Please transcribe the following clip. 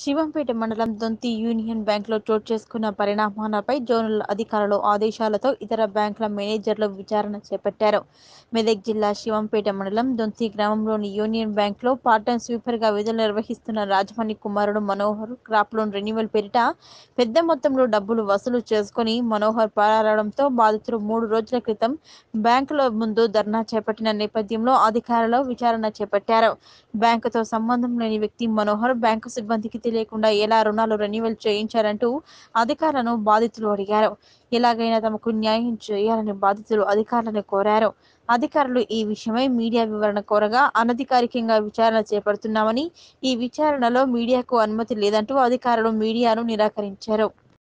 శివంపేట మండలం దొంతి యూనియన్ బ్యాంకులో చోటు చేసుకున్న పరిణామాలపై జోనల్ అధికారుల ఆదేశాలతో ఇతర బ్యాంకుల మేనేజర్లు విచారణ చేపట్టారు మెదక్ జిల్లా శివంపేట మండలం దొంతి గ్రామంలోని యూనియన్ బ్యాంకులో పార్ట్ టైం స్వీపర్గా విధులు నిర్వహిస్తున్న రాజమణి కుమారుడు మనోహర్ క్రాప్ లోన్ రెన్యువల్ పేరిట పెద్ద మొత్తంలో డబ్బులు వసూలు చేసుకుని మనోహర్ పారావడంతో బాధితులు మూడు రోజుల క్రితం బ్యాంకులో ముందు ధర్నా చేపట్టిన నేపథ్యంలో అధికారులు విచారణ చేపట్టారు బ్యాంకుతో సంబంధం లేని వ్యక్తి మనోహర్ బ్యాంకు సిబ్బందికి తెలియకుండా ఎలా రుణాలు రెన్యువల్ చేయించారంటూ అధికారులను బాధితులు అడిగారు ఎలాగైనా తమకు న్యాయం చేయాలని బాధితులు అధికారులను కోరారు అధికారులు ఈ విషయమై మీడియా వివరణ కోరగా అనధికారికంగా విచారణ చేపడుతున్నామని ఈ విచారణలో మీడియాకు అనుమతి లేదంటూ అధికారులు మీడియాను నిరాకరించారు